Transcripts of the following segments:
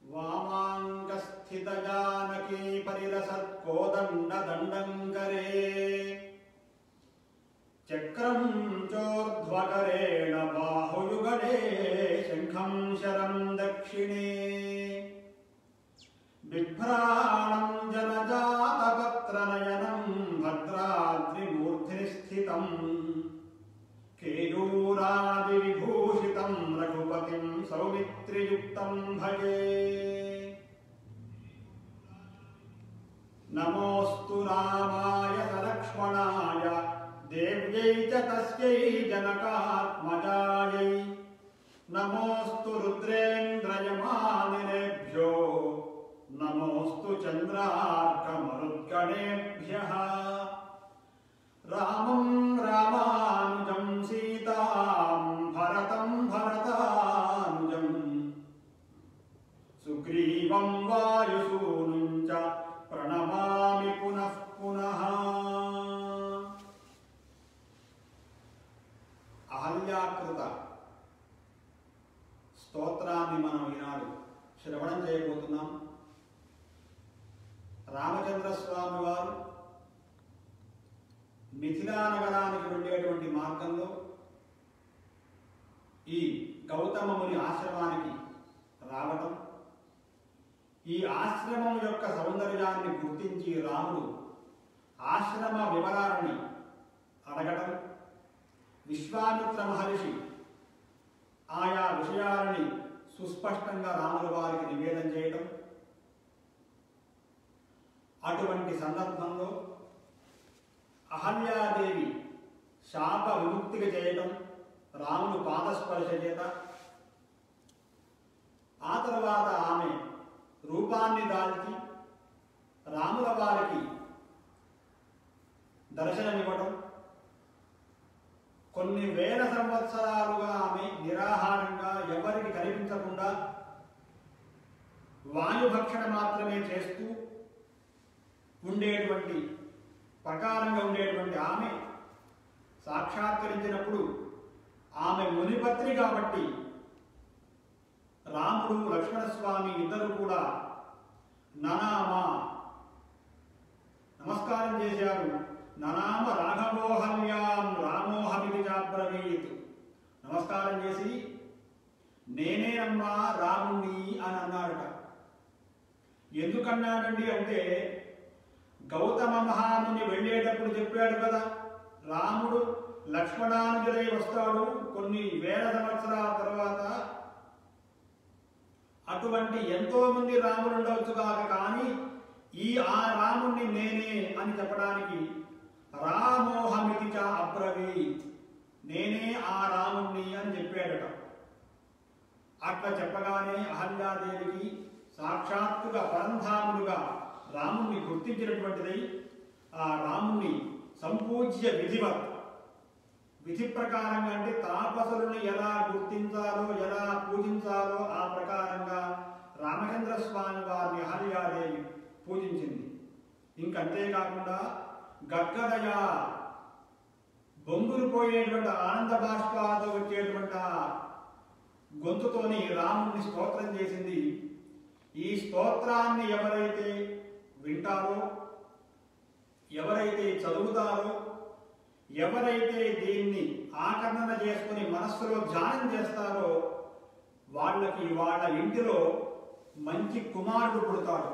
వామాంగస్థితజానకీ పరిలసత్కోదండదండంకరే చక్రం చోర్ధ్వకరేణ బాహుయుగడే శంఖం శరం దక్షిణే బిభ్రాణం జనజాతపత్రనయనం భద్రాద్రిమూర్ధిని స్థితం కేయూరాదివిభూషితం రఘుపతిం సౌమిత్రియుక్తం భజే నమోऽस्तु రామాయ సలక్ష్మణాయ దేవ్యై చ తస్యై జనకాత్మజాయై నమోऽस्तु రుద్రేంద్రయమానినేభ్యో నమోऽस्तु చంద్రార్కమరుద్గణేభ్యः రామం రామానుజం సీతాం భరతం భరతానుజం సుగ్రీవం వాయుసూనుం చ ప్రణమామి పునః పునః అహల్యాకృత స్తోత్రాన్ని మనం ఈనాడు శ్రవణం చేయబోతున్నాం రామచంద్ర స్వామి వారు మిథిలా నగరానికి వెళ్ళేటువంటి మార్గంలో ఈ గౌతమముని ఆశ్రమానికి రావటం ఈ ఆశ్రమం యొక్క సౌందర్యాన్ని గుర్తించి రాముడు ఆశ్రమ వివరాలని అడగటం విశ్వామిత్ర మహర్షి ఆయా విషయాలని సుస్పష్టంగా రాముల వారికి నివేదన చేయటం అటువంటి సందర్భంలో అహల్యాదేవి శాప విముక్తిగా చేయటం రాముడు పాదస్పర్శ చేత ఆ తర్వాత ఆమె రూపాన్ని దాల్చి రాముల వారికి దర్శనమివ్వటం కొన్ని వేల సంవత్సరాలుగా ఆమె నిరాహారంగా ఎవరికి కనిపించకుండా వాయుభక్షణ మాత్రమే చేస్తూ ఉండేటువంటి ప్రకారంగా ఉండేటువంటి ఆమె సాక్షాత్కరించినప్పుడు ఆమె మునిపత్రి కాబట్టి రాముడు లక్ష్మణస్వామి ఇద్దరు కూడా ననామ నమస్కారం చేశారు ననామ రాఘవోహల్యాం రామోహమిది చాబ్రవీత్ నమస్కారం చేసి నేనేనమ్మా రాముణ్ణి అని అన్నాడట ఎందుకన్నాడండి అంటే గౌతమ మహాముని వెళ్ళేటప్పుడు చెప్పాడు కదా రాముడు లక్ష్మణానుజులై వస్తాడు కొన్ని వేల సంవత్సరాల తర్వాత అటువంటి ఎంతో మంది రాములు ఉండవచ్చు కాక కానీ ఈ ఆ రాముణ్ణి నేనే అని చెప్పడానికి రామోహమితి చ అబ్రవీత్ నేనే ఆ రాముణ్ణి అని చెప్పాడట అట్లా చెప్పగానే అహల్యాదేవికి సాక్షాత్తుగా పరంధాముడుగా రాముణ్ణి గుర్తించినటువంటిదై ఆ రాముణ్ణి సంపూజ్య విధివత్ విధి ప్రకారంగా అంటే తాపసులను ఎలా గుర్తించాలో ఎలా పూజించాలో ఆ ప్రకారంగా రామచంద్ర స్వామి వారిని అహల్యాదేవి పూజించింది ఇంకంతేకాకుండా గద్గదయ బొంగురు పోయేటువంటి ఆనంద బాష్పాలతో వచ్చేటువంటి ఆ గొంతుతోని రాముడిని స్తోత్రం చేసింది ఈ స్తోత్రాన్ని ఎవరైతే వింటారో ఎవరైతే చదువుతారో ఎవరైతే దీన్ని ఆకర్ణన చేసుకుని మనస్సులో ధ్యానం చేస్తారో వాళ్ళకి వాళ్ళ ఇంటిలో మంచి కుమారుడు పుడతాడు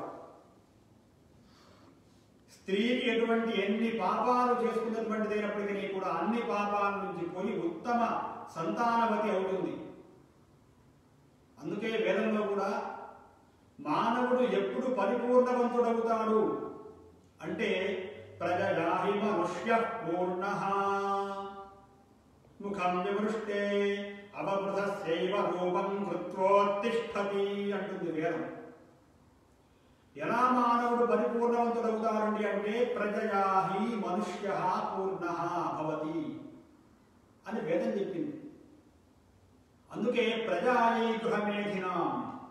స్త్రీకి ఎటువంటి ఎన్ని పాపాలు చేసుకున్నటువంటిదైనప్పటికీ కూడా అన్ని పాపాల నుంచి పోయి ఉత్తమ సంతానవతి అవుతుంది అందుకే వేదంలో కూడా మానవుడు ఎప్పుడు పరిపూర్ణవంతుడవుతాడు అంటే ప్రజయాహి మనుష్య పూర్ణ ముఖం విమృష్టే అవమృతస్యైవ రూపం కృత్వోత్తిష్టతి అంటుంది వేదం ఎలా మానవుడు పరిపూర్ణవంతుడవుతాడండి అంటే ప్రజయాహి మనుష్య పూర్ణ భవతి అని వేదం చెప్పింది అందుకే ప్రజాయై గృహమేధినాం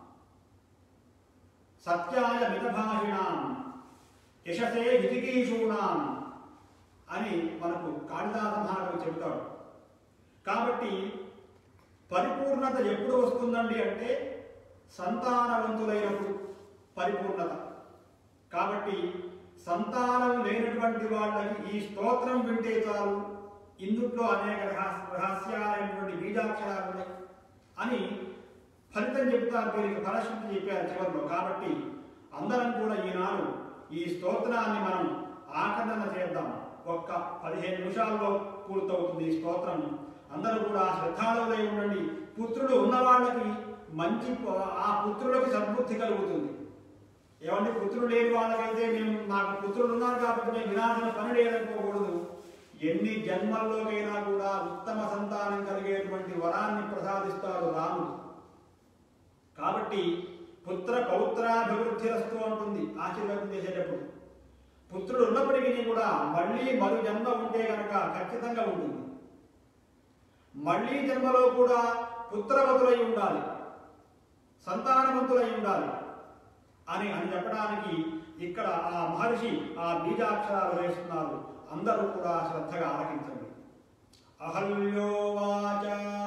సత్యాయ మితభాషిణాం యశసే విజిగీషూణాం అని మనకు కాళిదాస మహాకవి చెబుతాడు కాబట్టి పరిపూర్ణత ఎప్పుడు వస్తుందండి అంటే సంతానవంతులైనప్పుడు పరిపూర్ణత కాబట్టి సంతానం లేనటువంటి వాళ్ళకి ఈ స్తోత్రం వింటే చాలు ఇందుట్లో అనేక రహస్య రహస్యాలైనటువంటి బీజాక్షరాలు ఉన్నాయి అని ఫలితం చెప్తారు దీనికి ఫలశ్రుతి చెప్పారు చివరిలో కాబట్టి అందరం కూడా ఈనాడు ఈ స్తోత్రాన్ని మనం ఆకర్షణ చేద్దాం ఒక్క పదిహేను నిమిషాల్లో పూర్తవుతుంది ఈ స్తోత్రం అందరూ కూడా శ్రద్ధాళులై ఉండండి పుత్రుడు ఉన్న వాళ్ళకి మంచి ప- ఆ పుత్రులకు సద్బుద్ధి కలుగుతుంది ఏమంటే పుత్రుడు లేని వాళ్ళకైతే మేము నాకు పుత్రుడు ఉన్నారు కాబట్టి మేము వినాల్సిన పని లేదనుకోకూడదు ఎన్ని జన్మల్లోకైనా కూడా ఉత్తమ సంతానం కలిగేటువంటి వరాన్ని ప్రసాదిస్తాడు రాముడు కాబట్టి పుత్ర పౌత్రాభివృద్ధి వస్తూ ఉంటుంది ఆశీర్వాదం చేసేటప్పుడు పుత్రుడు ఉన్నప్పటికీ కూడా మళ్ళీ మరు జన్మ ఉంటే కనుక ఖచ్చితంగా ఉంటుంది మళ్ళీ జన్మలో కూడా పుత్రవతులై ఉండాలి సంతానవంతులై ఉండాలి అని అని చెప్పడానికి ఇక్కడ ఆ మహర్షి ఆ బీజాక్షరాలు వేస్తున్నారు అందరూ కూడా శ్రద్ధగా ఆలకించండి అహల్యోవాచ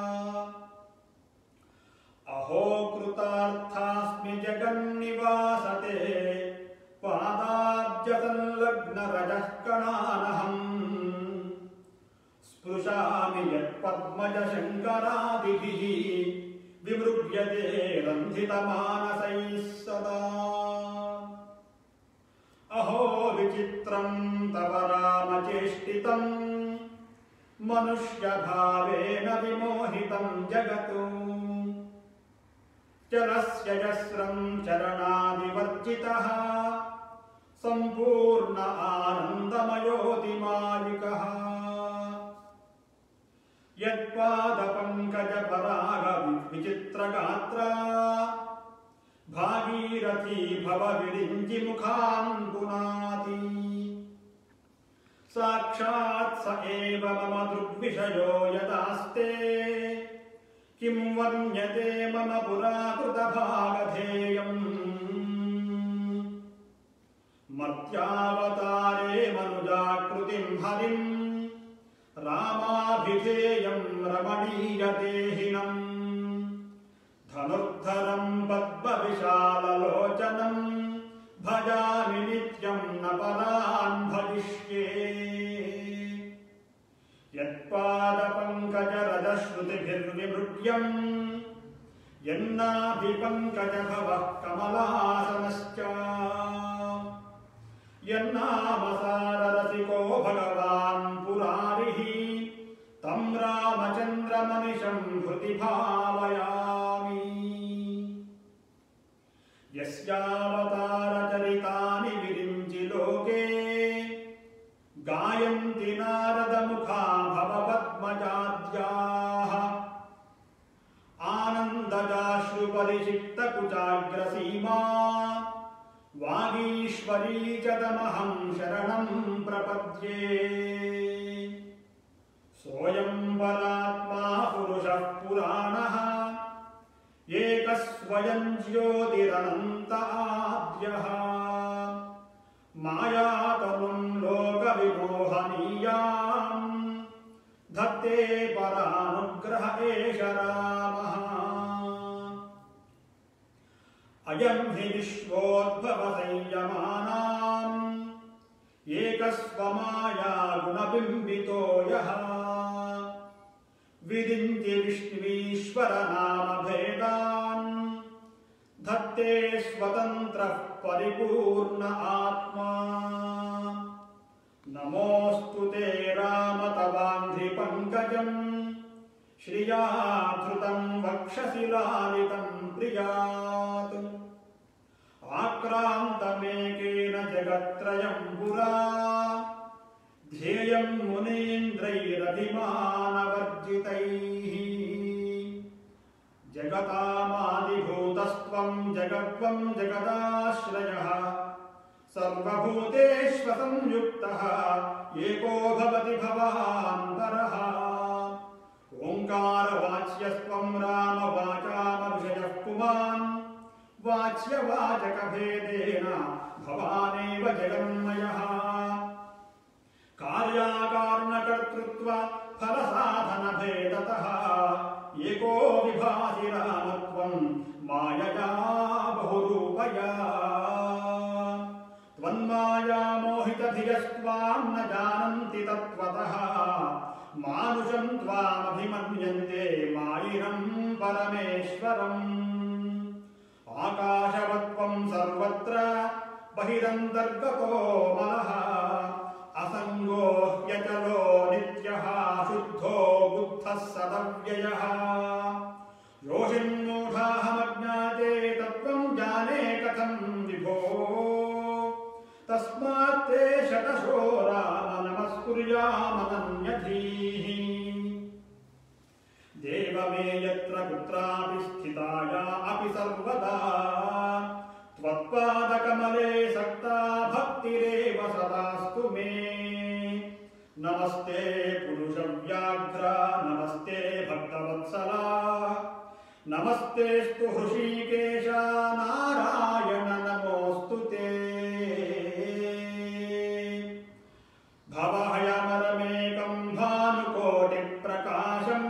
అహో కృతార్థాస్మి జగన్నివాసతే పాదాబ్జ సంలగ్న రజః కణానహం స్పృశామి యత్పద్మజ శంకరాదిభిః విమృగ్యతే రంధితమానసైः సదా అహో విచిత్రం తవ రామచేష్టితం మనుష్యభావేన విమోహితం జగతు చరస్యజస్రం చరణాదివర్జితः సంపూర్ణ ఆనందమయోతిమాలికः యత్పాదపంకజ పరాగ విచిత్రగాత్రా భాగీరథీ భవ విరించి ముఖాన్ పునాతి సాక్షాత్ స ఏవ మమ దృగ్విషయో యదాస్తే కిం వర్ణ్యతే మమ పురాకృత భాగధేయం మత్యావతారే మనుజాకృతిం హరిం రామాభిధేయం రమణీయదేహినం ధనుర్ధరం పద్మవిశాలలోచనం భజామి నిత్యం న పరాన్ భజిష్యే యత్పాదపంకజరజశ్రుతిభిర్విమృగ్యం యన్నాభిపంకజభవः కమలాసనశ్చ యన్నామసారరసికో భగవాన్ పురారిः తం రామచంద్రమనిశం హృతి భావయామి యస్యావతారచరితాని విరించి లోకే గాయంతి నారదముఖా భవపద్మజాద్యాः ఆనందజాశ్రుపరిషిక్తకుచాగ్రసీమా వాగీశ్వరీ చ తమహం శరణం ప్రపద్యే सोऽयं परात्मा पुरुषः पुराणः एकस्वयं ज्योतिरनन्त आद्यः मायातनुं लोकविमोहनीयाम् धत्ते परानुग्रह एष रामः अयं हि विश्वोद्भवसंयमानाम् एकस्वमाया गुणबिम्बितो यः विदिन्ति विष्णुवीश्वरनामभेदान् धत्ते स्वतन्त्रः परिपूर्ण आत्मा नमोऽस्तु ते राम तवान्ध्रिपङ्कजम् श्रिया धृतं वक्षसि लालितं प्रियात् आक्रान्तमेकेन जगत्त्रयं पुरा ध्येयं मुनीन्द्रैरभिमानवर्जितैः जगतामादिभूतस्त्वं जगत्त्वं जगदाश्रयः सर्वभूतेष्वसंयुक्तः एको भवति भवान्तरः ओङ्कारवाच्यस्त्वं रामवाचामविषयः पुमान् वाच्यवाचकभेदेन भवानेव जगन्मयः कार्याकारणकर्तृत्व फलसाधनभेदतः ఏకో విభాసి రామత్వం మాయయా బహురూపయా త్వన్మాయా మోహితధియస్త్వాం న జానంతి తత్వతః మానుషం త్వామభిమన్యంతే మాయినం పరమేశ్వరం ఆకాశవత్వం సర్వత్ర బహిరంతర్గతో మనః అసంగో హ్యచలో నిత్యః శుద్ధో బుద్ధः సదవ్యయः योषिन्मूढाहमज्ञाते तत्त्वं जाने कथं विभो तस्मात् ते शतशो राम नमस्कुर्यामनन्यधीः देव मे यत्र कुत्रापि स्थिताया अपि सर्वदा त्वत्पादकमले सक्ता भक्तिरेव सदास्तु मे नमस्ते पुरुषव्याघ्र नमस्ते भक्तवत्सला नमस्तेऽस्तु हृषीकेश नारायण नमोऽस्तु ते भवभयमरमेकं भानुकोटिप्रकाशम्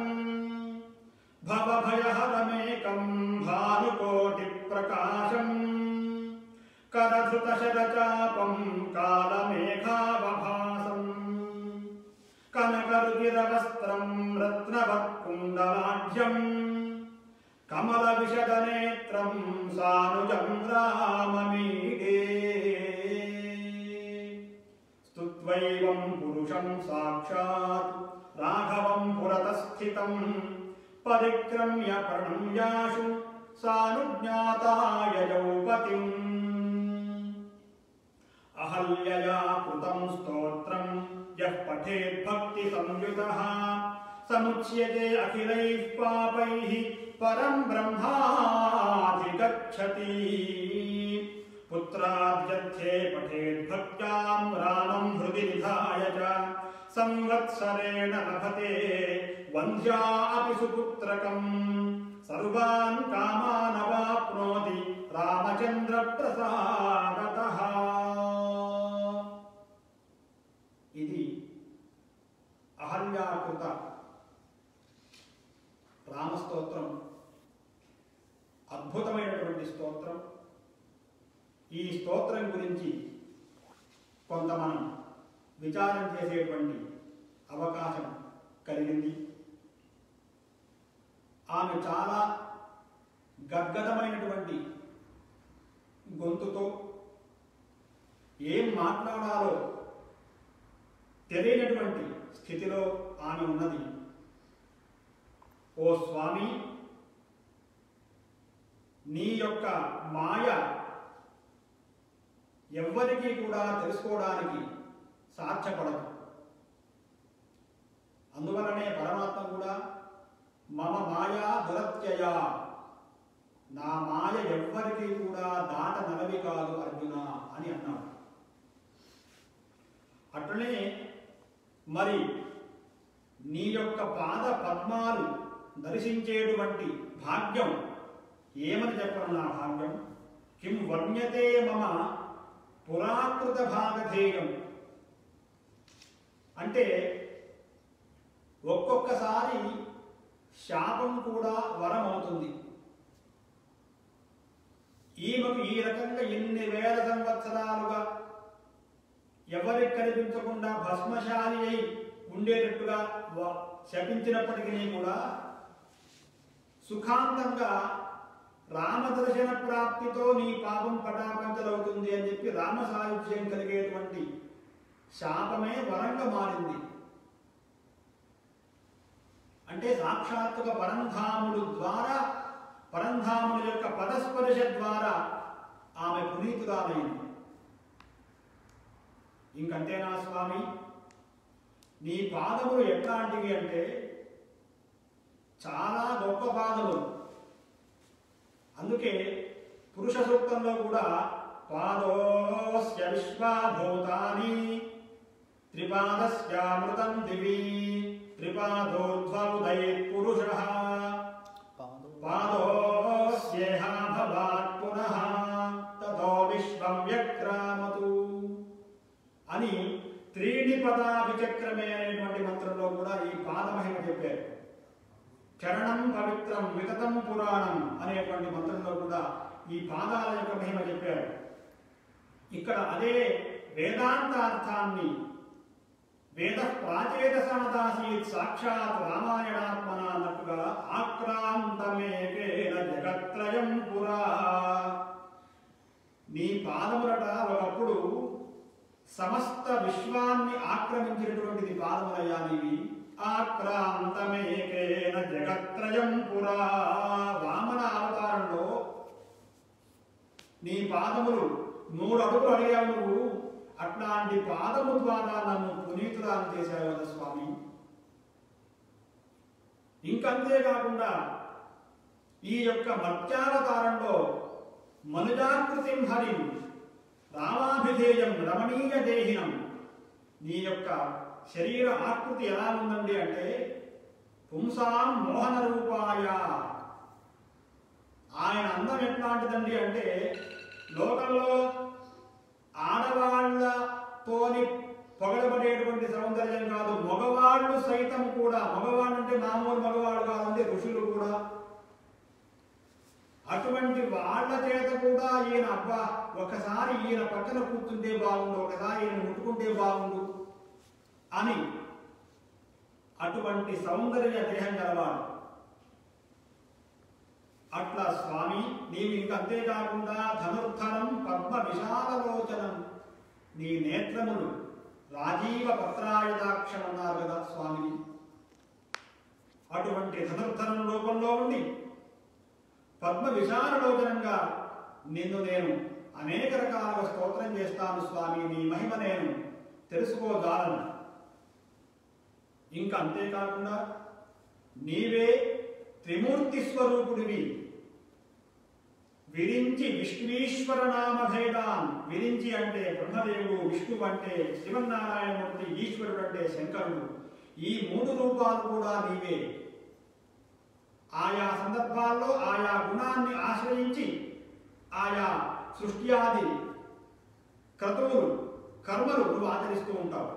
भवभयहरमेकं भानुकोटिप्रकाशम् करधृतशतचापं कालमेघावभासम् कनकरुचिरवस्त्रं रत्नवत्कुण्डलाढ्यम् कमलविशदनेत्रं सानुजं राममीडे स्तुत्वैवं पुरुषं साक्षात् राघवं पुरतस्थितं परिक्रम्य प्रणम्याशु सानुज्ञाताय यौपतिम् अहल्यया कृतं स्तोत्रं यः पठेद्भक्तिसंयुतः समुच्यते अखिलैः पापैः परं ब्रह्माधिगच्छति पुत्राद्यध्ये पठेद्भक्त्यां रामं हृदि निधाय च संवत्सरेण लभते वन्ध्या अपि सुपुत्रकम् सर्वान् कामानवाप्नोति रामचन्द्रप्रसादतः ఇది అహల్యాకృత రామస్తోత్రం అద్భుతమైనటువంటి స్తోత్రం ఈ స్తోత్రం గురించి కొంత మనం విచారం చేసేటువంటి అవకాశం కలిగింది ఆమె చాలా గద్గదమైనటువంటి గొంతుతో ఏం మాట్లాడాలో తెలియనటువంటి స్థితిలో ఆమె ఉన్నది ఓ స్వామి నీ యొక్క మాయ ఎవ్వరికీ కూడా తెలుసుకోవడానికి సాధ్యపడదు అందువలనే పరమాత్మ కూడా మమ మాయా దురత్యయ నా మాయ ఎవ్వరికీ కూడా దాట నలవి కాదు అర్జున అని అన్నాడు అట్లనే మరి నీ యొక్క పాద పద్మాలు దర్శించేటువంటి భాగ్యం ఏమని చెప్పను నా భాగ్యం కిం వర్ణ్యతే మమ పురాకృత భాగధేయం అంటే ఒక్కొక్కసారి శాపం కూడా వరం అవుతుంది ఈమెకు ఈ రకంగా ఎన్ని వేల సంవత్సరాలుగా ఎవరికి కనిపించకుండా భస్మశాలి అయి ఉండేటట్టుగా వ- శపించినప్పటికీ కూడా సుఖాంతంగా రామదర్శన ప్రాప్తితో నీ పాపం పటాపంచలవుతుంది అని చెప్పి రామ సాయుధ్యం కలిగేటువంటి శాపమే వరంగా మారింది అంటే సాక్షాత్తుగా పరంధాముడు ద్వారా పరంధాముడి యొక్క పదస్పర్శ ద్వారా ఆమె పునీతురాలైంది ఇంకంతేనా స్వామి నీ పాదములు ఎట్లాంటివి అంటే చాలా గొప్ప పాదములు అందుకే పురుష సూక్తంలో కూడా పాదోస్య విశ్వాభూతాని త్రిపాదస్యామృతం దివి త్రిపాదోధ్వముదయే పురుష పాదోస్యేహ భవాత్ పునః తతో విశ్వం వ్యక్రామతు అని త్రీణి పదా విచక్రమే అనేటువంటి మంత్రంలో కూడా ఈ పాదమహిమ చెప్పారు చరణం పవిత్రం వితతం పురాణం అనేటువంటి మంత్రంలో కూడా ఈ పాదాల యొక్క మహిమ చెప్పారు ఇక్కడ అదే వేదాంత అర్థాన్ని వేద ప్రాచేతసమదాసీత్ సాక్షాత్ రామాయణాత్మన అన్నట్టుగా ఆక్రాంతమేకేన జగత్రయం పురా నీ పాదములట ఒకప్పుడు సమస్త విశ్వాన్ని ఆక్రమించినటువంటిది పాదములయ్యా నీవి ఆక్రాంతమేకేన జగత్రయం పురా వామన అవతారంలో నీ పాదములు నూరు అడుగులు అడిగావు నువ్వు అట్లాంటి పాదము ద్వారా నన్ను పునీతురాలు చేశావు కదా స్వామి ఇంకంతేకాకుండా ఈ యొక్క మత్స్యావతారంలో మనుజాకృతిం హరిం రామాభిధేయం రమణీయ దేహినం నీ యొక్క శరీర ఆకృతి ఎలా ఉందండి అంటే పుంసాం మోహన రూపాయ ఆయన అందం ఎట్లాంటిదండి అంటే లోకంలో ఆడవాళ్లతోని పొగడబడేటువంటి సౌందర్యం కాదు మగవాళ్ళు సైతం కూడా మగవాళ్ళు అంటే మామూలు మగవాళ్ళు కాదండి ఋషులు కూడా అటువంటి వాళ్ళ చేత కూడా ఈయన అబ్బా ఒకసారి ఈయన పక్కన కూర్చుంటే బాగుండు ఒకసారి ఈయన ముట్టుకుంటే బాగుండు అని అటువంటి సౌందర్య దేహం గలవాడు అట్లా స్వామి నీవు ఇంక అంతేకాకుండా ధనుర్ధనం పద్మ విశాలలోచనం నీ నేత్రములు రాజీవ పత్రాయుధాక్షం అన్నారు కదా స్వామిని అటువంటి ధనుర్ధనం రూపంలో ఉండి పద్మ విశాలలోచనంగా నిన్ను నేను అనేక రకాలుగా స్తోత్రం చేస్తాను స్వామి నీ మహిమ నేను తెలుసుకోగలను ఇంకా అంతేకాకుండా నీవే త్రిమూర్తి స్వరూపుడివి విరించి విష్ణువీశ్వర నామ భేదాన్ విరించి అంటే బ్రహ్మదేవుడు విష్ణువు అంటే శివనారాయణమూర్తి ఈశ్వరుడు అంటే శంకరుడు ఈ మూడు రూపాలు కూడా నీవే ఆయా సందర్భాల్లో ఆయా గుణాన్ని ఆశ్రయించి ఆయా సృష్టి ఆది క్రతువులు కర్మలు నువ్వు ఆచరిస్తూ ఉంటావు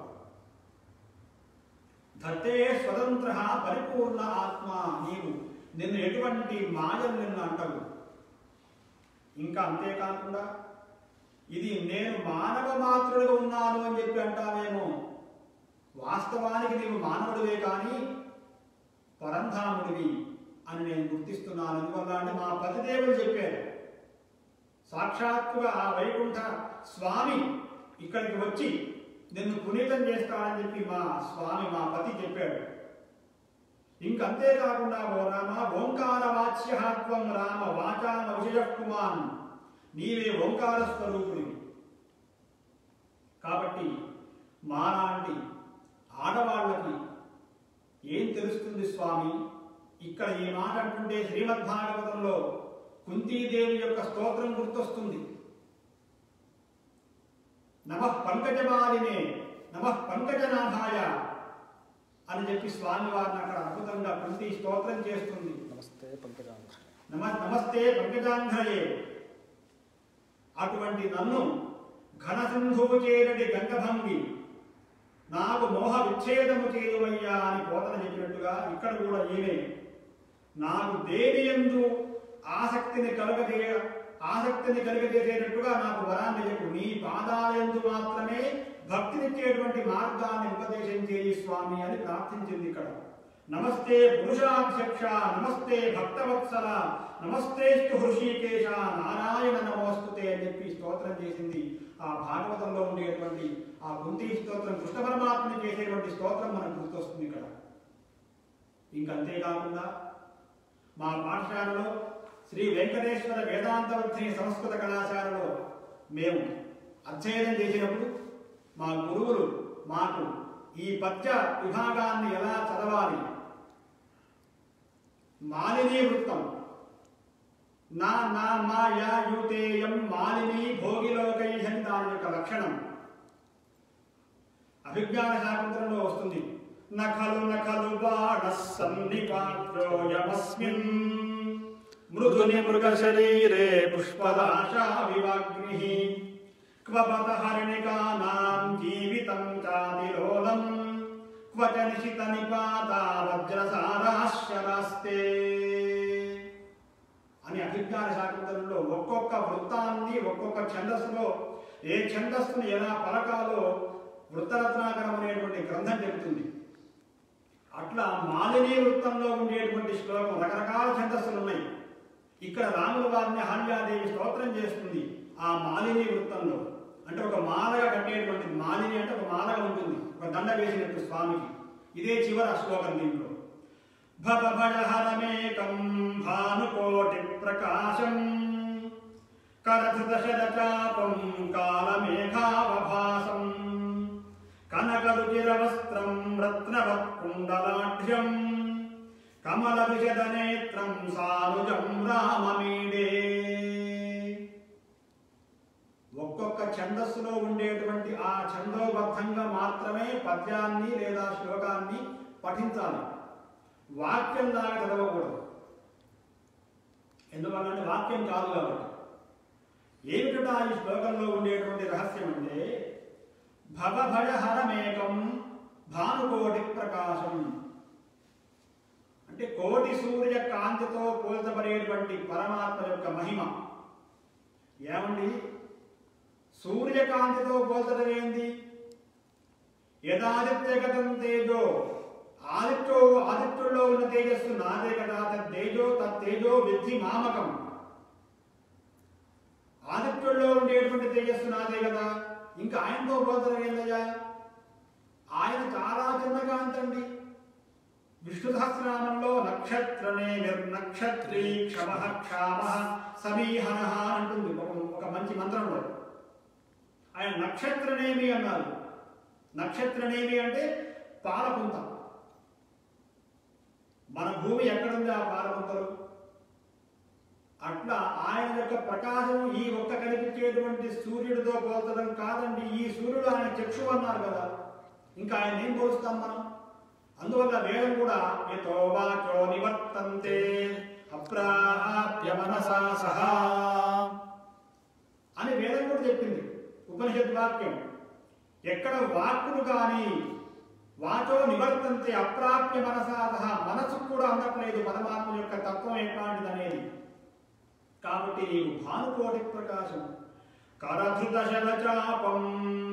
ధత్తే స్వతంత్ర పరిపూర్ణ ఆత్మ నీవు నిన్ను ఎటువంటి మాయలు నిన్ను అంటవు ఇంకా అంతేకాకుండా ఇది నేను మానవ మాత్రుడుగా ఉన్నాను అని చెప్పి అంటావేమో వాస్తవానికి నీవు మానవుడివే కానీ పరంధాముడివి అని నేను గుర్తిస్తున్నాను ఎందువల్ల అంటే మా పతిదేవులు చెప్పారు సాక్షాత్తుగా ఆ వైకుంఠ స్వామి ఇక్కడికి వచ్చి నిన్ను పునీతం చేస్తాడని చెప్పి మా స్వామి మా పతి చెప్పాడు ఇంకంతేకాకుండా ఓ రామ ఓంకార వాచ్యత్వం రామ వాచామ విషయకుమాన్ నీవే ఓంకార స్వరూపుడివి కాబట్టి మాలాంటి ఆడవాళ్ళకి ఏం తెలుస్తుంది స్వామి ఇక్కడ ఈ మాట అంటుంటే శ్రీమద్భాగవతంలో కుంతీదేవి యొక్క స్తోత్రం గుర్తొస్తుంది నమ పంకజమాలినే నమ పంకజనాభాయ అని చెప్పి స్వామి వారిని అక్కడ అద్భుతంగా కుంతి స్తోత్రం చేస్తుంది నమస్తే పంకజాంధ్ర నమ నమస్తే పంకజాంధ్రయే అటువంటి నన్ను ఘనసింధువు చేరటి గంగభంగి నాకు మోహ విచ్ఛేదము చేయవయ్యా అని పోతన చెప్పినట్టుగా ఇక్కడ కూడా ఈమె నాకు దేని ఎందు ఆసక్తిని కలగజేయ ఆసక్తిని కలిగజేసేటట్టుగా నాకు వరాన్ని చెప్పు నీ పాదాలందు మాత్రమే భక్తినిచ్చేటువంటి మార్గాన్ని ఉపదేశం చేయి స్వామి అని ప్రార్థించింది ఇక్కడ నమస్తే పురుషాధ్యక్ష నమస్తే భక్తవత్సల నమస్తేస్తు హృషికేశ నారాయణ నమోస్తుతే అని చెప్పి స్తోత్రం చేసింది ఆ భాగవతంలో ఉండేటువంటి ఆ కుంతి స్తోత్రం కృష్ణ పరమాత్మని చేసేటువంటి స్తోత్రం మనకు గుర్తొస్తుంది ఇక్కడ ఇంకంతేకాకుండా మా పాఠశాలలో శ్రీ వెంకటేశ్వర వేదాంతవర్ధిని సంస్కృత కళాశాలలో మేము అధ్యయనం చేసినప్పుడు మా గురువులు మాకు ఈ పద్య విభాగాన్ని ఎలా చదవాలి మాలిని వృత్తం నా నా మాయా యూతేయం మాలిని భోగిలోకైహని దాని యొక్క లక్షణం అభిజ్ఞాన శాకుంతలంలో వస్తుంది నఖలు నఖలు బాణ సన్నిపాత్యోయమస్మిన్ మృదుని మృగ శరీరే పుష్పదాశా వివాగ్ని క్వపత హరిణికానాం జీవితం చాదిలోలం క్వ క్వచ నిశిత నిపాత వజ్రసారాశ్వరాస్తే అని అభిజ్ఞాన శాకుంతలంలో ఒక్కొక్క వృత్తాన్ని ఒక్కొక్క ఛందస్సులో ఏ ఛందస్సును ఎలా పలకాలో వృత్తరత్నాకరం అనేటువంటి గ్రంథం చెబుతుంది అట్లా మాలిని వృత్తంలో ఉండేటువంటి శ్లోకం రకరకాల ఛందస్సులు ఉన్నాయి ఇక్కడ రాముల వారిని హాల్యాదేవి స్తోత్రం చేస్తుంది ఆ మాలిని వృత్తంలో అంటే ఒక మాలగా కట్టేటువంటి మాలిని అంటే ఒక మాలగా ఉంటుంది ఒక దండ వేసినట్టు స్వామికి ఇదే చివరి శ్లోకం దీంట్లో భవ భయహరమేకం భానుకోటి ప్రకాశం కరధృతశరచాపం కాలమేఘావభాసం కనకరుచిరవస్త్రం రత్నవత్కుండలాఢ్యం కమలవిశదనేత్రం సానుజం రామమీడే ఒక్కొక్క ఛందస్సులో ఉండేటువంటి ఆ ఛందోబద్ధంగా మాత్రమే పద్యాన్ని లేదా శ్లోకాన్ని పఠించాలి వాక్యంలాగా చదవకూడదు ఎందువల్లంటే వాక్యం కాదు కాబట్టి ఏమిటా ఈ శ్లోకంలో ఉండేటువంటి రహస్యం అంటే భవభయహరమేకం భానుకోటి ప్రకాశం అంటే కోటి సూర్య కాంతితో పోల్చబడేటువంటి పరమాత్మ యొక్క మహిమ ఏమండి సూర్యకాంతితో పోల్చడం ఏంది యథాదిత్యగతం తేజో ఆదిత్యో ఆదిత్యుల్లో ఉన్న తేజస్సు నాదే కదా తేజో తేజో విద్ధి మామకం ఆదిత్యుల్లో ఉండేటువంటి తేజస్సు నాదే కదా ఇంకా ఆయనతో పోల్చడం ఏందయ్యా ఆయన చాలా చిన్నగా అంతండి విష్ణు సహస్రనామంలో నక్షత్రనే నిర్నక్షత్రీ క్షమ క్షామ సమీహన అంటుంది ఒక ఒక మంచి మంత్రంలో ఆయన నక్షత్రనేమి అన్నారు నక్షత్రనేమి అంటే పాలపుంత మన భూమి ఎక్కడుంది ఆ పాలపుంతలు అట్లా ఆయన యొక్క ప్రకాశం ఈ ఒక్క కనిపించేటువంటి సూర్యుడితో పోల్చడం కాదండి ఈ సూర్యుడు ఆయన చక్షు అన్నారు కదా ఇంకా ఆయన ఏం పోలుస్తాం మనం అందువల్ల వేదం కూడా యతో వాచో నివర్తంతే అప్రాప్య మనసా సహా అని వేదం కూడా చెప్పింది ఉపనిషత్ వాక్యం ఎక్కడ వాక్కులు కానీ వాచో నివర్తంతే అప్రాప్య మనసా సహా మనసు కూడా అందట్లేదు పరమాత్మ యొక్క తత్వం ఎట్లాంటిది అనేది కాబట్టి నీవు భానుకోటి ప్రకాశం కరధృత శరచాపం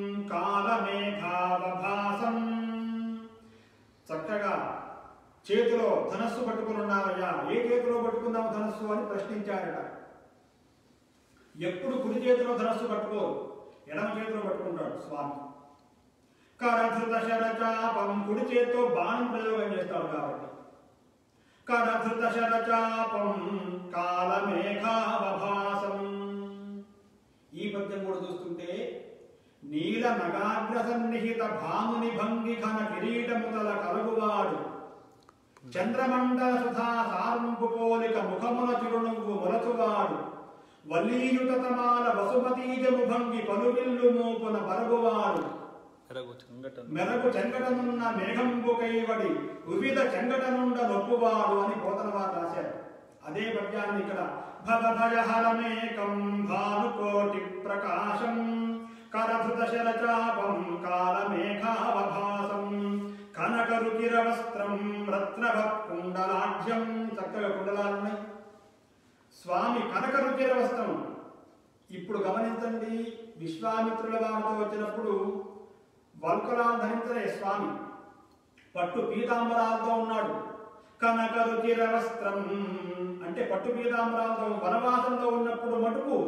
కాలమేఘావభాసం చక్కగా చేతిలో ధనస్సు పట్టుకుని ఉన్నావయ్యా ఏ చేతిలో పట్టుకున్నావు ధనస్సు అని ప్రశ్నించారట ఎప్పుడు కుడి చేతిలో ధనస్సు పట్టుకోరు ఎడమ చేతిలో పట్టుకుంటాడు స్వామి కరధృత శరచాపం కుడి చేతితో బాణం ప్రయోగం చేస్తాడు కాబట్టి కరధృత శరచాపం కాలమేఘావభాసం ఈ పద్యం కూడా చూస్తుంటే నీల నగాగ్ర సన్నిహిత భాముని భంగి ఘన కిరీటముతల కలుగువాడు చంద్రమండల సుధా సారంపు పోలిక ముఖమున చిరునవ్వు మొలచువాడు వల్లీయుతమాల వసుమతీజము భంగి పలువిల్లు మోపున బరుగువాడు మెరగు చెంగటను మెరకు చెంగటనున్న మేఘంబు కైవడి వివిధ చెంగటనుండ నొప్పువాడు అని పోతనవారు రాశారు అదే పద్యాన్ని ఇక్కడ భవ భయహరమేకం భానుకోటి ప్రకాశం కరధృత శరచాపం కాలమేఘావభాసం కనక రుచిర వస్త్రం రత్నభ కుండలాఢ్యం చక్కగా కుండలాలున్నాయి స్వామి కనక రుచిర వస్త్రం ఇప్పుడు గమనించండి విశ్వామిత్రుల వారితో వచ్చినప్పుడు వల్కలాలు ధరించలే స్వామి పట్టు పీతాంబరాలతో ఉన్నాడు కనక రుచిర వస్త్రం అంటే పట్టు పీతాంబరాలతో వనవాసంలో ఉన్నప్పుడు మటుకు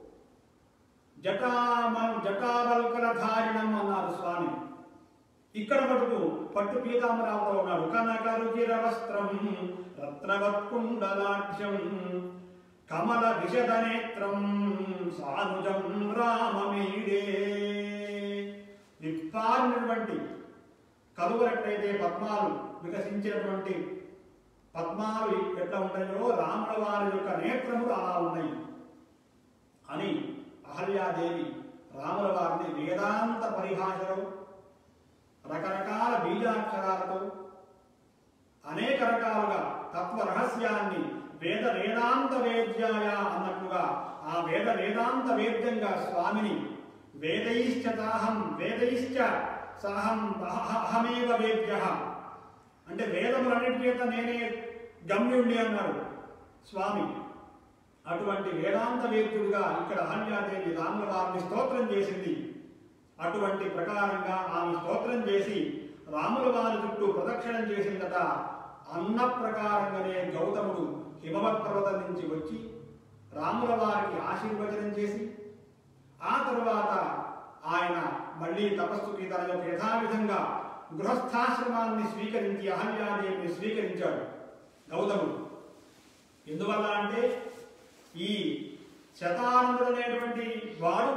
జటామ జటావల్కల ధారిణం అన్నారు స్వామి ఇక్కడ మటుకు పట్టు పీతాంబరాలతో ఉన్నాడు కనక రుచిర వస్త్రం రత్నవత్కుండలాఢ్యం కమల విశద నేత్రం సానుజం రామమీడే విప్పారినటువంటి కలువరట్లయితే పద్మాలు వికసించినటువంటి పద్మాలు ఎట్లా ఉంటాయో రాముల వారి యొక్క నేత్రములు అలా ఉన్నాయి అని అహల్యాదేవి రాముల వారిని వేదాంత పరిభాషలో రకరకాల బీజాక్షరాలతో అనేక రకాలుగా తత్వ రహస్యాన్ని వేద వేదాంత వేద్యాయ అన్నట్లుగా ఆ వేద వేదాంత వేద్యంగా స్వామిని వేదైశ్చ తాహం వేదైశ్చ సహం అహ- అహమేవ వేద్య అంటే వేదములన్నిటి చేత నేనే గమ్యుణ్ణి అన్నాడు స్వామి అటువంటి వేదాంత వేద్యుడుగా ఇక్కడ అహల్యాదేవి రాముల వారిని స్తోత్రం చేసింది అటువంటి ప్రకారంగా ఆమె స్తోత్రం చేసి రాముల వారి చుట్టూ ప్రదక్షిణం చేసిందట అన్న ప్రకారంగానే గౌతముడు హిమవత్ పర్వతం నుంచి వచ్చి రాముల వారికి ఆశీర్వచనం చేసి ఆ తరువాత ఆయన మళ్ళీ తపస్సుకి తన యొక్క యథావిధంగా గృహస్థాశ్రమాన్ని స్వీకరించి అహల్యాదేవిని స్వీకరించాడు గౌతముడు ఎందువల్ల అంటే ఈ శతానందుడు అనేటువంటి వాడు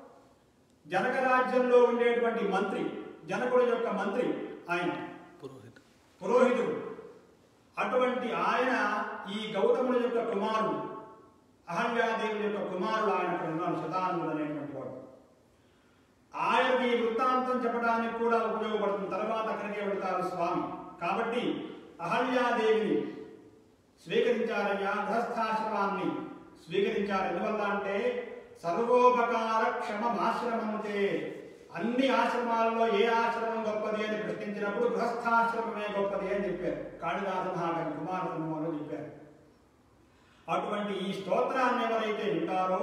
జనక రాజ్యంలో ఉండేటువంటి మంత్రి జనకుడు యొక్క మంత్రి ఆయన పురోహిత పురోహితుడు అటువంటి ఆయన ఈ గౌతముడి యొక్క కుమారుడు అహల్యాదేవి యొక్క కుమారుడు ఆయన అక్కడ ఉన్నాడు శతానందుడు అనేటువంటి వాడు ఆయనకి ఈ వృత్తాంతం చెప్పడానికి కూడా ఉపయోగపడుతుంది తర్వాత అక్కడికే వెళ్తారు స్వామి కాబట్టి అహల్యాదేవిని స్వీకరించారయ్యా గృహస్థాశ్రమాన్ని స్వీకరించారు ఎందువల్ల అంటే సర్వోపకార క్షమమాశ్రమంతే అన్ని ఆశ్రమాలలో ఏ ఆశ్రమం గొప్పది అని ప్రశ్నించినప్పుడు గృహస్థాశ్రమమే గొప్పది అని చెప్పారు కాళిదాస మహాకవి కుమార సంభవంలో చెప్పారు అటువంటి ఈ స్తోత్రాన్ని ఎవరైతే వింటారో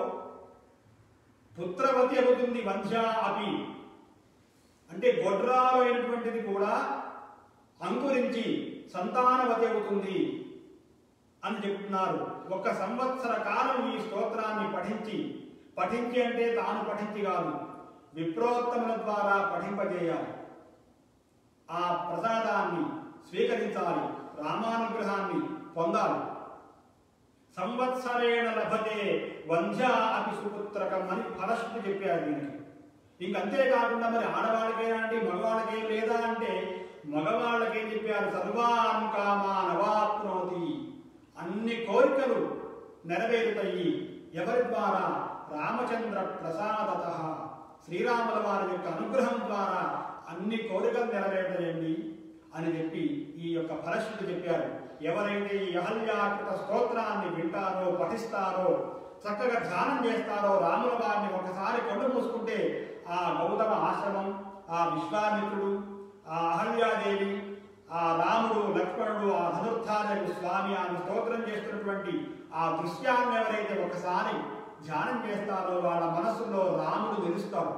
పుత్రవతి అవుతుంది వంశ అపి అంటే గొడ్రాలు అయినటువంటిది కూడా అంకురించి సంతానవతి అవుతుంది అని చెప్తున్నారు ఒక సంవత్సర కాలం ఈ స్తోత్రాన్ని పఠించి పఠించి అంటే తాను పఠించి కాదు విప్రోత్తముల ద్వారా పఠింపజేయాలి ఆ ప్రసాదాన్ని స్వీకరించాలి రామానుగ్రహాన్ని పొందాలి సంవత్సరేణ లభతే వంశ అపి సుపుత్రకం అని ఫలశ్రుతి చెప్పారు దీనికి ఇంక అంతేకాకుండా మరి ఆడవాళ్ళకేనండి మగవాళ్ళకేం లేదా అంటే మగవాళ్ళకేం చెప్పారు సర్వాన్ కామానవాప్నోతి అన్ని కోరికలు నెరవేరుతాయి ఎవరి ద్వారా రామచంద్ర ప్రసాదత శ్రీరాముల వారి యొక్క అనుగ్రహం ద్వారా అన్ని కోరికలు నెరవేరుతాయండి అని చెప్పి ఈ యొక్క ఫలశ్రుతి చెప్పారు ఎవరైతే ఈ అహల్యాకృత స్తోత్రాన్ని వింటారో పఠిస్తారో చక్కగా ధ్యానం చేస్తారో రాముల వారిని ఒకసారి కళ్ళు మూసుకుంటే ఆ గౌతమ ఆశ్రమం ఆ విశ్వామిత్రుడు ఆ అహల్యాదేవి ఆ రాముడు లక్ష్మణుడు ఆ ధనుర్ధారుడు స్వామి ఆమె స్తోత్రం చేస్తున్నటువంటి ఆ దృశ్యాన్ని ఎవరైతే ఒకసారి ధ్యానం చేస్తారో వాళ్ళ మనస్సులో రాముడు నిలుస్తాడు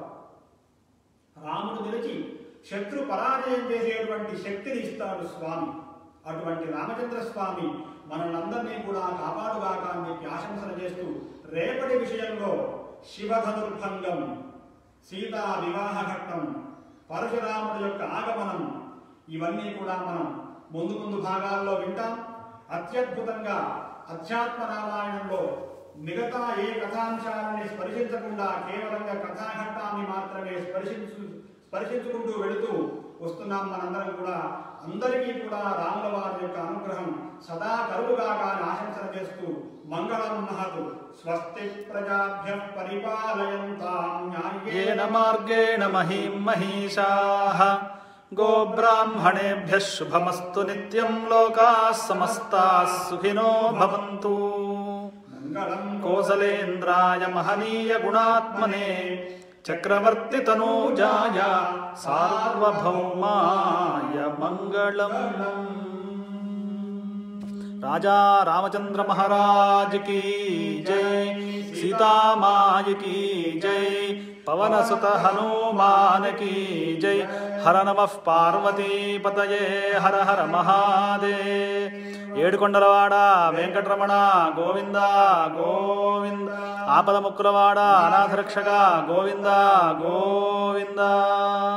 రాముడు నిలిచి శత్రు పరాజయం చేసేటువంటి శక్తిని ఇస్తాడు స్వామి అటువంటి రామచంద్ర స్వామి మనల్నందరినీ కూడా కాపాడుగాక అని చెప్పి ఆశంసన చేస్తూ రేపటి విషయంలో శివధనుర్భంగం సీతా వివాహ ఘట్టం పరశురాముడి యొక్క ఆగమనం ఇవన్నీ కూడా మనం ముందు ముందు భాగాల్లో వింటాం అత్యద్భుతంగా అధ్యాత్మ రామాయణంలో మిగతా ఏ కథాంశాలని స్పర్శించకుండా కేవలంగా కథాఘట్టాన్ని మాత్రమే స్పర్శించు స్పర్శించుకుంటూ వెళుతూ వస్తున్నాం మనందరం కూడా అందరికీ కూడా రాముల వారి యొక్క అనుగ్రహం సదా కరువుగాక అని ఆశంసన చేస్తూ మంగళం మహతు స్వస్తి ప్రజాభ్య పరిపాలయంతాం येन मार्गेण महीं महिषाः गोब्राह्मणेभ्यः शुभमस्तु नित्यं लोकाः समस्ताः सुखिनो भवन्तु మంగళం कोसलेन्द्राय महनीयगुणात्मने चक्रवर्तितनूजाय सार्वभौमाय मङ्गलम् राजा रामचंद्र महाराज की जय सीता माय की जय पवन सुत हनुमान की जय हर नमः पार्वती पतये हर हर महादेव ఏడుకొండలవాడ వెంకటరమణ గోవింద గోవింద ఆపద ముక్కులవాడ అనాథరక్షక గోవింద గోవింద